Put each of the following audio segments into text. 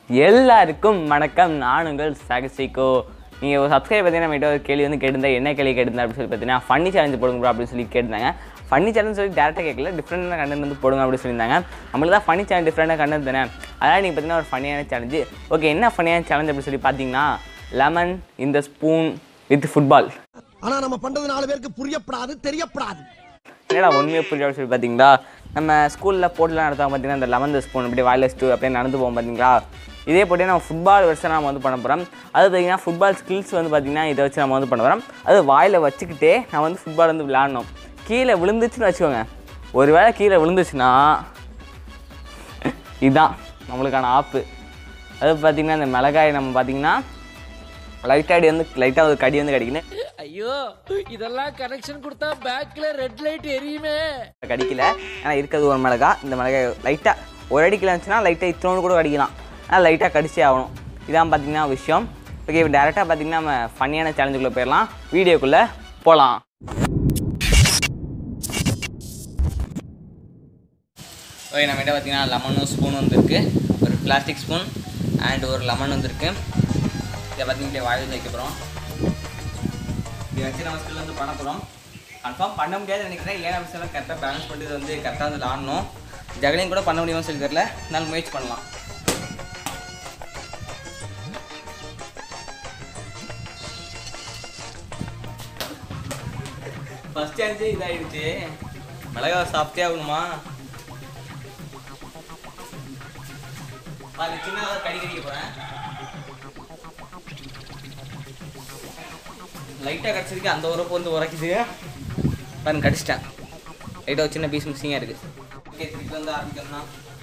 எல்லாருக்கும் வணக்கம் நான் உங்கள் சகசிகோ நீங்கள் ஒரு சப்ஸ்கிரைப் பார்த்தீங்கன்னா நம்மகிட்ட ஒரு கேள்வி வந்து கேட்டிருந்தா என்ன கேள்வி கேட்டிருந்தா அப்படின்னு சொல்லி பார்த்தீங்கன்னா ஃபன்னி சேலஞ்ச் போடுங்க bro அப்படின்னு சொல்லி கேட்டிருந்தாங்க ஃபன்னி சேலஞ்ச் சொல்லி டேரெக்டாக கேட்கல டிஃப்ரெண்டான கண்டென்ட் வந்து போடுங்க அப்படின்னு சொல்லியிருந்தாங்க நம்மளுக்கு தான் ஃபன்னி சேலஞ்ச் டிஃப்ரெண்டாக கண்டென்ட் தானே அதனால் நீங்கள் பார்த்தீங்கன்னா ஒரு ஃபன்னியான சேலஞ்சு ஓகே என்ன ஃபன்னியான சேலஞ்ச் அப்படின்னு சொல்லி பார்த்தீங்கன்னா லெமன் இந்த ஸ்பூன் வித் ஃபுட்பால் ஆனா நம்ம பண்றது நாலு பேருக்கு புரியப்படாது தெரியப்படாது என்னடா ஒன்றுமே புரியல அப்படின்னு சொல்லி பார்த்தீங்களா நம்ம ஸ்கூலில் போட்டிலாம் நடத்தாங்க பார்த்தீங்கன்னா இந்த லெவன்த் ஸ்பூன் அப்படியே வாயில் வச்சுட்டு அப்படியே நடந்து போவோம் பார்த்தீங்களா இதே போட்டி நம்ம ஃபுட்பால் வருஷம் நம்ம வந்து பண்ண போகிறோம் அது பார்த்தீங்கன்னா ஃபுட்பால் ஸ்கில்ஸ் வந்து பார்த்தீங்கன்னா இதை வச்சு நம்ம வந்து பண்ண போகிறோம் அது வாயில் வச்சுக்கிட்டே நான் வந்து ஃபுட்பால் வந்து விளையாடணும் கீழே விழுந்துச்சுன்னு வச்சுக்கோங்க ஒருவேளை கீழே விழுந்துச்சுன்னா இதுதான் நம்மளுக்கான ஆப்பு அது பார்த்தீங்கன்னா இந்த மிளகாய் நம்ம பார்த்தீங்கன்னா லைட்டாக அடி வந்து லைட்டாக ஒரு கடி வந்து கடிக்கணும் ஐயோ இதெல்லாம் கனெக்ஷன் கொடுத்தா பேக்ல ரெட் லைட் எரியுமே கடிக்கல ஏன்னா இருக்கிறது ஒரு மிளகா இந்த மிளகாய் லைட்டாக ஒரு அடிக்கல இருந்துச்சுன்னா லைட்டாக இத்தனோடு கூட கடிக்கலாம் ஆனால் லைட்டாக கடிச்சே ஆகணும் இதான் பார்த்தீங்கன்னா விஷயம் ஓகே இப்போ டேரெக்டாக பார்த்தீங்கன்னா நம்ம ஃபன்னியான சேலஞ்சுக்குள்ளே போயிடலாம் வீடியோக்குள்ளே போகலாம் ஓகே நம்மகிட்ட பார்த்தீங்கன்னா லெமனும் ஸ்பூன் வந்துருக்கு ஒரு பிளாஸ்டிக் ஸ்பூன் அண்ட் ஒரு லெமன் வந்துருக்கு இதை பார்த்தீங்கன்னா வாயில் வைக்க போகிறோம் இதை வச்சு நம்ம ஸ்கில் வந்து பண்ண போகிறோம் கன்ஃபார்ம் பண்ண முடியாது நினைக்கிறேன் ஏன் விஷயம் கரெக்டாக பேலன்ஸ் பண்ணி வந்து கரெக்டாக வந்து ஆடணும் ஜகலையும் கூட பண்ண முடியும்னு சொல்லி தெரியல இருந்தாலும் முயற்சி பண்ணலாம் ஃபர்ஸ்ட் சான்ஸே இதாகிடுச்சு மிளகா சாப்பிட்டே ஆகணுமா பாரு சின்னதாக கடி கடிக்க போகிறேன் லைட்டாக கிடச்சதுக்கு அந்த உரப்பு வந்து உரைக்குது பாருங்க கடிச்சிட்டேன் லைட்டாக ஒரு சின்ன பீஸ் மிக்சிங்காக இருக்குது ஓகே திருப்பி வந்து ஆரம்பிக்கணும்னா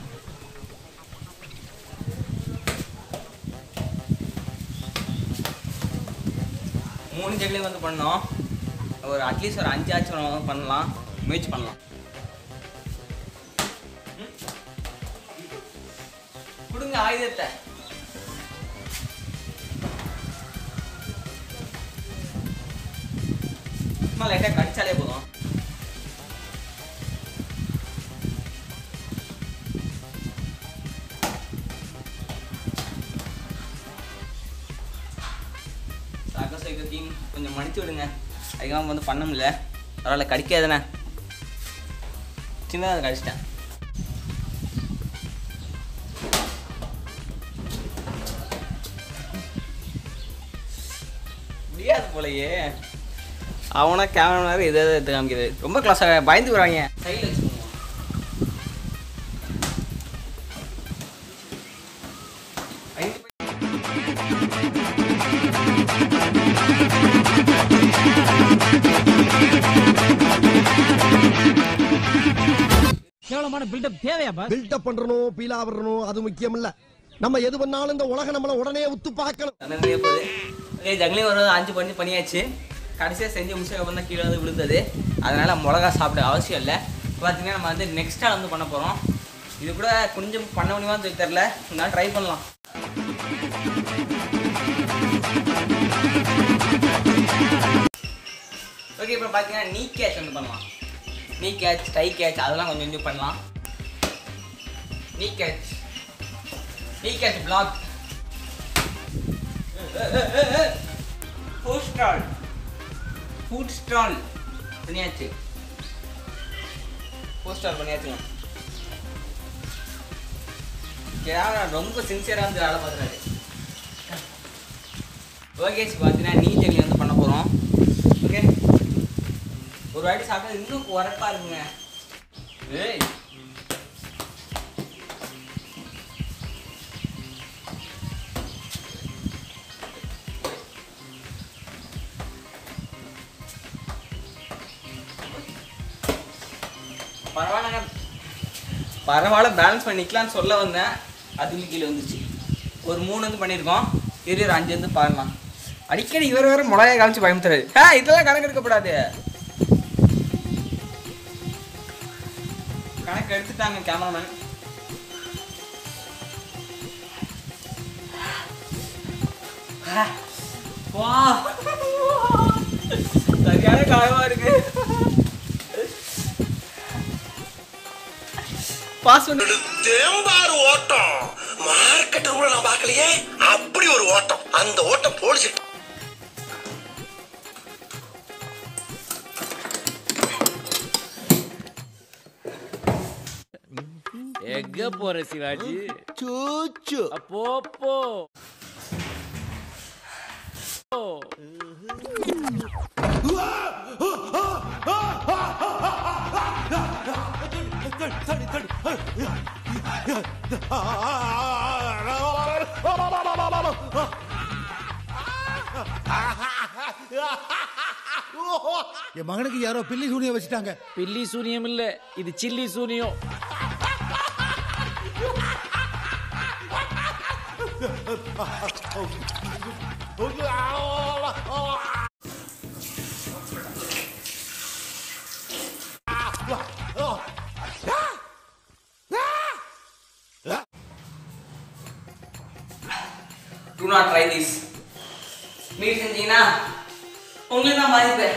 மூணு ஜெக்லேயும் வந்து பண்ணோம் ஒரு அட்லீஸ்ட் ஒரு அஞ்சு ஆச்சு வந்து பண்ணலாம் முயற்சி பண்ணலாம் ம்? கொடுங்க ஆயுதத்தை சும்மா லைட்டாக கடிச்சாலே போதும் சாக்க சைக்கத்தையும் கொஞ்சம் மன்னிச்சு விடுங்க அதிகமாக வந்து பண்ண முடியல பரவாயில்ல கடிக்காதுண்ணே சின்னதாக கடிச்சிட்டேன் முடியாது போலயே அவனா கேமரா இதை எடுத்து காமிக்குது ரொம்ப க்ளாஸாக பயந்து வராங்க சைடில் வச்சுக்கோங்க ஐந்து கேவலமான பில்டப் தேவையா பாஸ் பில்டப் பண்றணும் பீலா விடணும் அது முக்கியம் இல்ல நம்ம எது பண்ணாலும் இந்த உலகம் நம்மள உடனே உத்து பார்க்கணும் நிறைய போகுது ஓகே ஜங்லையும் ஒரு அஞ்சு பண்ணி பண்ணியாச்சு கடைசியாக செஞ்சு முடிச்சதுக்கப்புறம் தான் கீழே வந்து விழுந்தது அதனால் மிளகா சாப்பிட அவசியம் இல்லை பார்த்தீங்கன்னா நம்ம வந்து நெக்ஸ்ட் நாள் வந்து பண்ண போகிறோம் இது கூட கொஞ்சம் பண்ண முடியுமான்னு சொல்லி தெரில இருந்தாலும் ட்ரை பண்ணலாம் ஓகே இப்போ பார்த்தீங்கன்னா நீ கேட்ச் வந்து பண்ணலாம் நீ கேட்ச் டை கேட்ச் அதெல்லாம் கொஞ்சம் கொஞ்சம் பண்ணலாம் நீ கேட்ச் நீ catch block food stall food stall பண்ணியாச்சு ஃபுட் ஸ்டால் பண்ணியாச்சுங்க கேவலம் ரொம்ப சின்சியராக வந்து வேலை பார்க்குறாரு ஓகே பார்த்தீங்கன்னா நீ ஜெல்லி வந்து பண்ண போகிறோம் ஓகே ஒரு வாட்டி சாப்பிட்டா இன்னும் உரப்பா இருக்குங்க ஏய் பரவாயில்லைங்க பரவாயில்ல பேலன்ஸ் பண்ணிக்கலாம்னு சொல்ல வந்தேன் அதுக்கு கீழே வந்துச்சு ஒரு மூணு வந்து பண்ணியிருக்கோம் இரு ஒரு அஞ்சு வந்து பாருலாம் அடிக்கடி இவர் வேற மிளகாய் காமிச்சு பயமுத்துறாரு ஆ இதெல்லாம் கணக்கு எடுக்கப்படாது கணக்கு எடுத்துட்டாங்க கேமராமேன் வா சரியான காயமா இருக்கு பாஸ் பண்ணி தேம்பார் ஓட்டம் மார்க்கெட்டர் கூட நான் பார்க்கலையே அப்படி ஒரு ஓட்டம் அந்த ஓட்டம் போலீஸ் எங்க போற சிவாஜி சூச்சு அப்போ போ போ. என் மகனுக்கு யாரோ பில்லி சூனிய வச்சுட்டாங்க பில்லி சூனியம் இல்ல இது சில்லி சூனியம் do not try this meat செஞ்சீங்கன்னா உங்களுக்கு தான் பாதிப்பு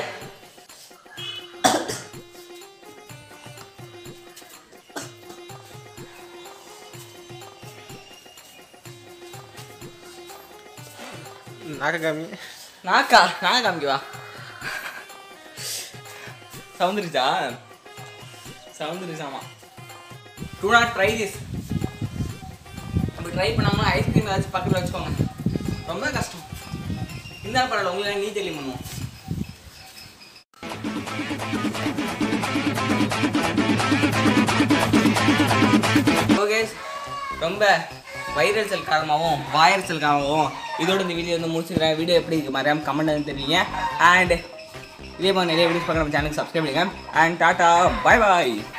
நாக்க காமி நாக்கா நாக்க காமிக்கவா சவுந்துருச்சா சவுந்துருச்சாமா டு நாட் ட்ரை திஸ் அப்படி ட்ரை பண்ணாமல் ஐஸ்கிரீம் ஏதாச்சும் பக்கத்தில் வச்சுக்கோங்க ரொம்ப கஷ்டம் இந்த பரவாயில்ல உங்களுக்கு நீ தெளிவு பண்ணுவோம் ஓகே ரொம்ப வைரல் செல் காரணமாகவும் வாயர் செல் காரணமாகவும் இதோட இந்த வீடியோ வந்து முடிச்சுக்கிறேன் வீடியோ எப்படி இருக்கு மறையாம கமெண்ட் தெரிவிங்க அண்ட் இதே மாதிரி நிறைய வீடியோஸ் பார்க்க நம்ம சேனலுக்கு சப்ஸ்கிரைப் பண்ணுங்க அண்ட் டாட்டா பை பாய்